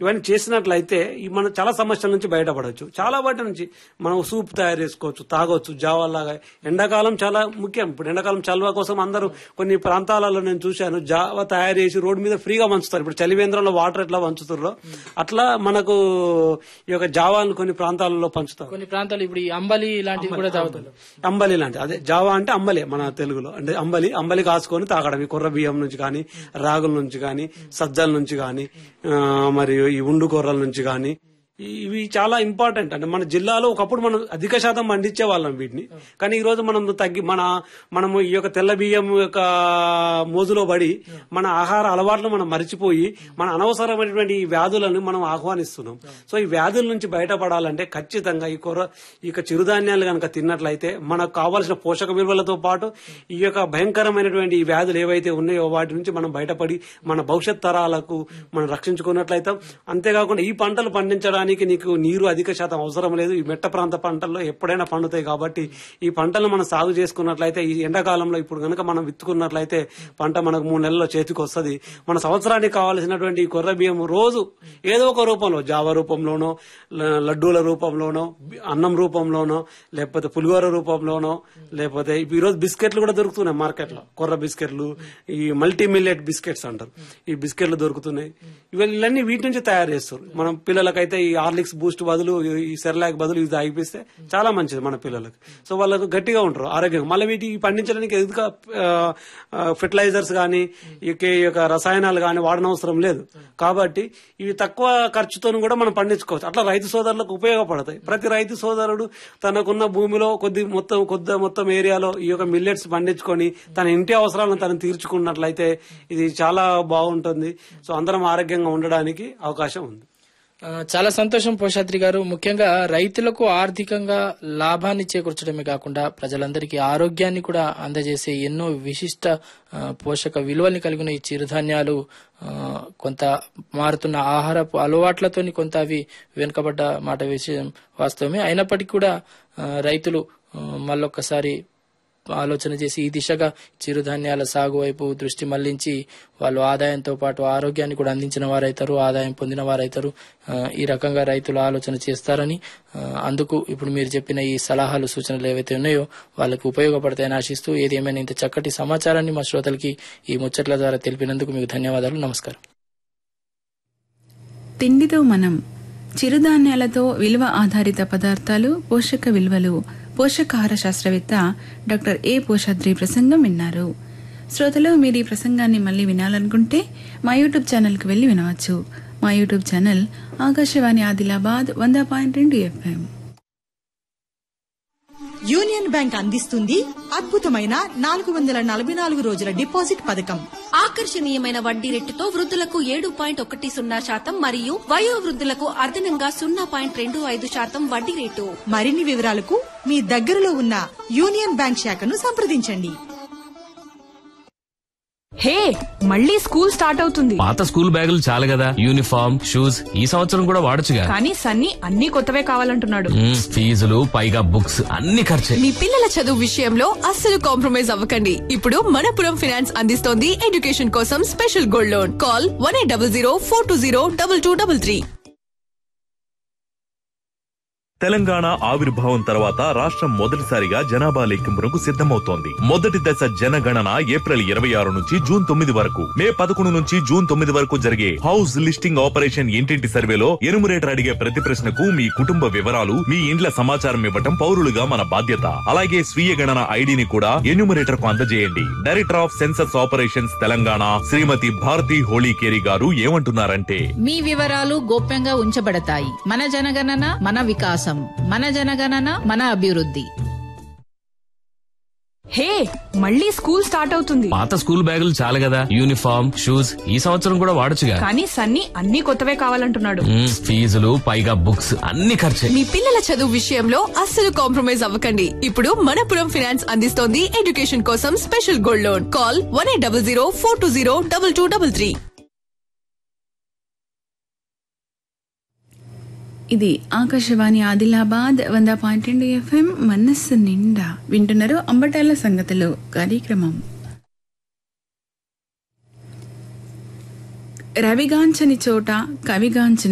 ఇవన్నీ చేసినట్లయితే ఈ మనం చాలా సమస్యల నుంచి బయటపడవచ్చు చాలా వాటి నుంచి మనం సూప్ తయారు చేసుకోవచ్చు తాగొచ్చు జావా లాగా ఎండాకాలం చాలా ముఖ్యం ఇప్పుడు ఎండాకాలం చల్వ కోసం అందరూ కొన్ని ప్రాంతాలలో నేను చూశాను జావా తయారు చేసి రోడ్డు మీద ఫ్రీగా వంచుతారు ఇప్పుడు చలివేంద్రంలో వాటర్ ఎట్లా వంచుతారో అట్లా మనకు ఈ యొక్క జావాలను కొన్ని ప్రాంతాలలో పంచుతారు కొన్ని ప్రాంతాలు ఇప్పుడు ఈ అంబలి లాంటివి కూడా తాగుతారు అంబలి లాంటి అదే జావా అంటే అంబలి మన తెలుగులో అంటే అంబలి అంబలి కాసుకొని తాగడం ఈ కుర్ర బియ్యం నుంచి కానీ రాగుల నుంచి కానీ సజ్జల నుంచి కానీ ఆ, మరియు ఈ ఉండు కూరల నుంచి కానీ ఈ- ఇవి చాలా ఇంపార్టెంట్ అంటే మన జిల్లాలో ఒకప్పుడు మనం అధిక శాతం పండించే వాళ్ళం వీటిని కానీ ఈ రోజు మనం తగ్గి మన మనము ఈ యొక్క తెల్ల బియ్యం యొక్క మోజులో పడి మన ఆహార అలవాట్లు మనం మరిచిపోయి మన అనవసరమైనటువంటి ఈ వ్యాధులను మనం ఆహ్వానిస్తున్నాం సో ఈ వ్యాధుల నుంచి బయటపడాలంటే ఖచ్చితంగా ఈ కూర ఈ యొక్క చిరుధాన్యాలు కనుక తిన్నట్లయితే మనకు కావాల్సిన పోషక విలువలతో పాటు ఈ యొక్క భయంకరమైనటువంటి ఈ వ్యాధులు ఏవైతే ఉన్నాయో వాటి నుంచి మనం బయటపడి మన భవిష్యత్ తరాలకు మనం రక్షించుకున్నట్లయితే అంతేకాకుండా ఈ పంటలు పండించడానికి నీకు నీరు అధిక శాతం అవసరం లేదు ఈ మెట్ట ప్రాంత పంటల్లో ఎప్పుడైనా పండుతాయి కాబట్టి ఈ పంటలు మనం సాగు చేసుకున్నట్లయితే ఈ ఎండాకాలంలో ఇప్పుడు కనుక మనం విత్తుకున్నట్లయితే పంట మనకు మూడు నెలల్లో చేతికి వస్తుంది మన సంవత్సరానికి కావాల్సినటువంటి ఈ కొర్ర బియ్యం రోజు ఏదో ఒక రూపంలో జావ రూపంలోనో ల- లడ్డూల రూపంలోనో బి- అన్నం రూపంలోనో లేకపోతే పులిహోర రూపంలోనో లేకపోతే ఈ రోజు బిస్కెట్లు కూడా దొరుకుతున్నాయి మార్కెట్ లో కొర్ర బిస్కెట్లు ఈ మల్టీ మిల్లెట్ బిస్కెట్స్ అంటారు ఈ బిస్కెట్లు దొరుకుతున్నాయి ఇవన్నీ వీటి నుంచి తయారు చేస్తారు మనం పిల్లలకైతే ఈ హార్లిక్స్ బూస్ట్ బదులు ఈ సెర్లాక్ బదులు ఇది తాగిపిస్తే చాలా మంచిది మన పిల్లలకు సో వాళ్ళకు గట్టిగా ఉంటారు ఆరోగ్యంగా మళ్ళీ వీటి పండించడానికి ఎదుగా ఫెర్టిలైజర్స్ కానీ ఈ యొక్క రసాయనాలు కానీ వాడనవసరం లేదు కాబట్టి ఇవి తక్కువ ఖర్చుతో కూడా మనం పండించుకోవచ్చు అట్లా రైతు సోదరులకు ఉపయోగపడతాయి ప్రతి రైతు సోదరుడు తనకున్న భూమిలో కొద్ది మొత్తం కొద్ది మొత్తం ఏరియాలో ఈ యొక్క మిల్లెట్స్ పండించుకొని తన ఇంటి అవసరాలను తను తీర్చుకున్నట్లయితే ఇది చాలా బాగుంటుంది సో అందరం ఆరోగ్యంగా ఉండడానికి అవకాశం ఉంది ఆ, చాలా సంతోషం పోషాద్రి గారు ముఖ్యంగా రైతులకు ఆర్థికంగా లాభాన్ని చేకూర్చడమే కాకుండా ప్రజలందరికీ ఆరోగ్యాన్ని కూడా అందజేసే ఎన్నో విశిష్ట ఆ, పోషక విలువల్ని కలిగిన ఈ చిరుధాన్యాలు ఆ, కొంత మారుతున్న ఆహారపు అలవాట్లతోని కొంత అవి వెనుకబడ్డ మాట విషయం వాస్తవమే అయినప్పటికీ కూడా ఆ, రైతులు ఆ, మళ్ళొక్కసారి ఆలోచన చేసి ఈ దిశగా చిరుధాన్యాల సాగు వైపు దృష్టి మళ్లించి వాళ్ళు ఆదాయంతో పాటు ఆరోగ్యాన్ని కూడా అందించిన వారైతారు ఆదాయం పొందిన వారైతారు ఆ, ఈ రకంగా రైతులు ఆలోచన చేస్తారని ఆ, అందుకు ఇప్పుడు మీరు చెప్పిన ఈ సలహాలు సూచనలు ఏవైతే ఉన్నాయో వాళ్ళకి ఉపయోగపడతాయని ఆశిస్తూ ఏది ఏమైనా ఇంత చక్కటి సమాచారాన్ని మా శ్రోతలకి ఈ ముచ్చట్ల ద్వారా తెలిపినందుకు మీకు ధన్యవాదాలు నమస్కారం తిండితో మనం చిరుధాన్యాలతో విలువ ఆధారిత పదార్థాలు పోషక విలువలు పోషకాహార శాస్త్రవేత్త డాక్టర్ ఏ పోషాద్రి ప్రసంగం విన్నారు శ్రోతలు మీరు ఈ ప్రసంగాన్ని మళ్ళీ వినాలనుకుంటే మా యూట్యూబ్ ఛానల్కి వెళ్ళి వినవచ్చు మా యూట్యూబ్ ఛానల్ ఆకాశవాణి ఆదిలాబాద్ వంద పాయింట్ రెండు ఎఫ్ఎం యూనియన్ బ్యాంక్ అందిస్తుంది అద్భుతమైన నాలుగు వందల నలభై నాలుగు రోజుల డిపాజిట్ పథకం ఆకర్షణీయమైన వడ్డీ రేటుతో వృద్ధులకు ఏడు పాయింట్ ఒకటి సున్నా శాతం మరియు వయో వృద్ధులకు అదనంగా సున్నా పాయింట్ రెండు ఐదు శాతం వడ్డీ రేటు మరిన్ని వివరాలకు మీ దగ్గరలో ఉన్న యూనియన్ బ్యాంక్ శాఖను సంప్రదించండి హే మళ్ళీ స్కూల్ స్టార్ట్ అవుతుంది పాత స్కూల్ బ్యాగులు చాలు కదా యూనిఫామ్ షూస్ ఈ సంవత్సరం కూడా వాడొచ్చుగా కానీ సన్నీ అన్ని కొత్తవే కావాలంటున్నాడు మ్మ్, ఫీజులు పైగా బుక్స్ అన్ని ఖర్చే మీ పిల్లల చదువు విషయంలో అస్సలు కాంప్రమైజ్ అవ్వకండి ఇప్పుడు మనపురం ఫైనాన్స్ అందిస్తోంది ఎడ్యుకేషన్ కోసం special gold loan call one eight double zero four two zero double two double three Telangana ఆవిర్భావం తర్వాత రాష్ట్రం మొదటిసారిగా జనాభా లెక్కింపునకు సిద్ధమవుతోంది మొదటి దశ జనగణన ఏప్రిల్ ఇరవై ఆరు నుంచి జూన్ తొమ్మిది వరకు మే పదకొండు నుంచి జూన్ తొమ్మిది వరకు జరిగే హౌస్ లిస్టింగ్ ఆపరేషన్ ఇంటింటి సర్వేలో ఎనుమరేటర్ అడిగే ప్రతి ప్రశ్నకు మీ కుటుంబ వివరాలు మీ ఇండ్ల సమాచారం ఇవ్వటం పౌరులుగా మన బాధ్యత అలాగే స్వీయ గణన ఐడిని కూడా ఎన్యూమరేటర్ కు అందజేయండి director of census operations Telangana Shrimati Bharati Holikeri గారు ఏమంటున్నారంటే మీ వివరాలు గోప్యంగా ఉంచబడతాయి మన జనగణన మన వికాసం మన జనగణన మన అభివృద్ధి హే మళ్ళీ స్కూల్ స్టార్ట్ అవుతుంది పాత స్కూల్ బ్యాగులు చాలు కదా యూనిఫామ్ షూస్ ఈ సంవత్సరం కూడా వాడొచ్చుగా కానీ సన్నీ అన్ని కొత్తవే కావాలంటున్నాడు మ్మ్, ఫీజులు పైగా బుక్స్ అన్ని ఖర్చే మీ పిల్లల చదువు విషయంలో అస్సలు కాంప్రమైజ్ అవ్వకండి ఇప్పుడు మనపురం ఫైనాన్స్ అందిస్తోంది ఎడ్యుకేషన్ కోసం special gold loan call one eight double zero four two zero double two double three ఇది ఆకాశవాణి ఆదిలాబాద్ వంద పాయింట్ రెండు ఎఫ్ఎం మనస్సు నిండా వింటున్నారు అంబటాల సంగతులు కార్యక్రమం రవిగాంచని చోట కవిగాంచని